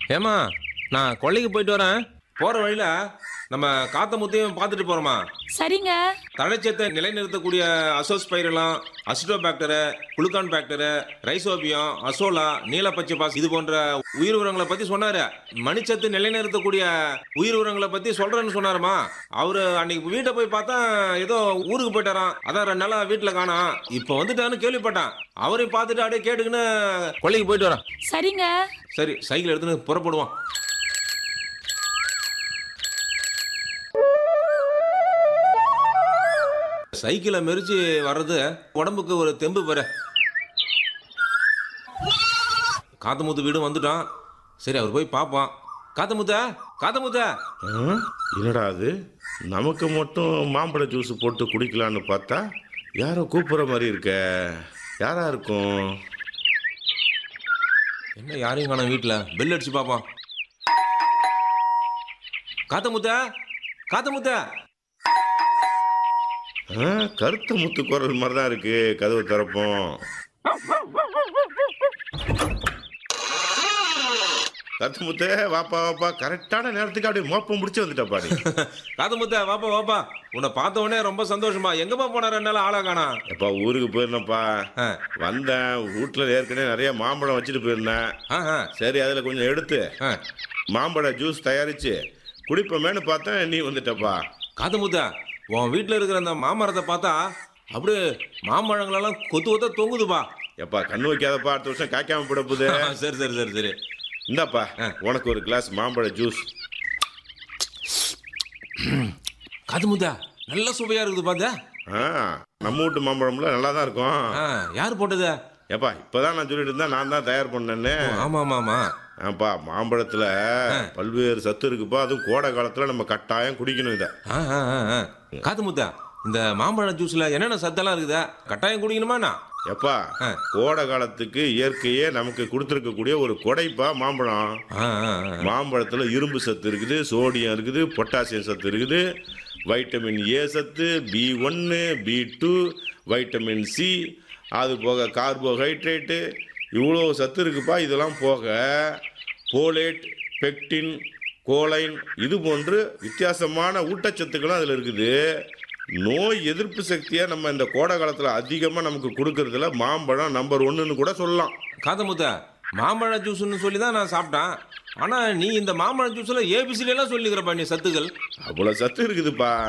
ஏமா நான் கொல்லைக்கு போயிட்டு வரேன் போற வழியில நம்ம காத்த முத்தையும் பார்த்துட்டு போறோமா சரிங்க தடைச்சத்தை நிலைநிறுத்தக்கூடிய azospirillum acetobacter gluconacetobacter rhizobium azolla நீலப்பச்சை பாஸ் இது போன்ற உயிர் உரங்களை பத்தி சொன்னாரு மணிச்சத்து நிலைநிறுத்தக்கூடிய உயிர் உரங்களை பத்தி சொல்றேன்னு சொன்னாருமா அவரு அன்னைக்கு வீட்டை போய் பார்த்தா ஏதோ ஊருக்கு போயிட்டாராம் அதான் ரெண்டு நாளா வீட்டுல காணோம் இப்போ வந்துட்டான்னு கேள்விப்பட்டான் அவரையும் பார்த்துட்டு அப்படியே கேட்டுக்கின்னு கொல்லைக்கு போயிட்டு வரேன் சரிங்க சரி சைக்கிள் எடுத்துன்னு புறப்படுவான் சைக்கிளை மெரிச்சு வர்றது உடம்புக்கு ஒரு தெம்பு பெற காத்தமுத்து வீடு வந்துட்டான் சரி அவர் போய் பார்ப்பான் காத்தமுத்த காத்தமுத்த ஆ? என்னடா அது நமக்கு மட்டும் மாம்பழ ஜூஸ் போட்டு குடிக்கலான்னு பார்த்தா யாரோ கூப்பிட்ற மாதிரி இருக்க யாரா இருக்கும் என்ன யாரையும் காணோம் வீட்டில் பெல் அடிச்சு பார்ப்பான் காத்தமுத்த காத்தமுத்த ஆ, கருத்த முத்து குரல் மாதிரி தான் இருக்கு கதவு திறப்போம் கருத்து முத்து வாப்பா வாப்பா கரெக்டான நேரத்துக்கு அப்படியே மோப்பம் முடிச்சு வந்துட்டப்பா நீ காத்தமுத்த வாப்பா வாப்பா உன்னை பார்த்த உடனே ரொம்ப சந்தோஷமா எங்கப்பா போன ரெண்டு நாள் ஆளா காணா எப்பா ஊருக்கு போயிருந்தேன்ப்பா ஆ வந்தேன் வீட்டில் ஏற்கனவே நிறைய மாம்பழம் வச்சுட்டு போயிருந்தேன் ஆ ஆ சரி அதில் கொஞ்சம் எடுத்து ஆ மாம்பழ ஜூஸ் தயாரிச்சு குடிப்போமேன்னு பார்த்தேன் நீ வந்துட்டப்பா காத்தமுத்த உன் வீட்டில் இருக்கிற அந்த மாமரத்தை பார்த்தா அப்படியே மாம்பழங்களெல்லாம் கொத்து கொத்த தொங்குதுப்பா எப்பா கண்ணு வைக்காதப்பா அடுத்த வருஷம் காய்க்காம போட போகுது சரி சரி சரி சரி இந்தாப்பா உனக்கு ஒரு கிளாஸ் மாம்பழ ஜூஸ் காத்தமுத்தா நல்ல சுவையா இருக்குது பார்த்தா ஆ நம்ம வீட்டு மாம்பழம்ல நல்லா தான் இருக்கும் ஆ யார் போட்டது ஏப்பா இப்பதான் நான் சொல்லிட்டு இருந்தேன் நான் தான் தயார் பண்ணேன்னு ஆமா ஆமா ஆமா ஆப்பா மாம்பழத்துல பல்வேறு சத்து இருக்குப்பா அதுவும் கோடை காலத்துல நம்ம கட்டாயம் குடிக்கணும் இதை ஆ ஆ ஆ, ஆ. காத்தமுத்தா இந்த மாம்பழ ஜூஸ்ல என்னென்ன சத்தெல்லாம் இருக்குதா கட்டாயம் குடிக்கணுமாண்ணா எப்பா ஆ. கோடை காலத்துக்கு இயற்கையே நமக்கு கொடுத்துருக்கக்கூடிய ஒரு கொடைப்பா மாம்பழம் ஆ ஆ ஆ. மாம்பழத்தில் இரும்பு சத்து இருக்குது சோடியம் இருக்குது பொட்டாசியம் சத்து இருக்குது வைட்டமின் ஏ சத்து பி ஒன்று பி டூ வைட்டமின் சி அது போக கார்போஹைட்ரேட்டு இவ்வளோ சத்து இருக்குப்பா இதெல்லாம் போக போலேட் பெக்டின் கோலைன் இது போன்று வித்தியாசமான ஊட்டச்சத்துக்களும் அதில் இருக்குது நோய் எதிர்ப்பு சக்தியை நம்ம இந்த கோடை காலத்தில் அதிகமாக நமக்கு கொடுக்கறதுல மாம்பழம் நம்பர் ஒன்றுன்னு கூட சொல்லலாம் காத்தமுத்தா மாம்பழ ஜூஸ்னு சொல்லி தான் நான் சாப்பிட்டேன் ஆனா நீ இந்த மாம்பழ ஜூஸ்ல ஏபிசிடி எல்லாம் சொல்லிக்கிறப்பா நீ சத்துக்கள் அவ்வளோ சத்து இருக்குதுப்பா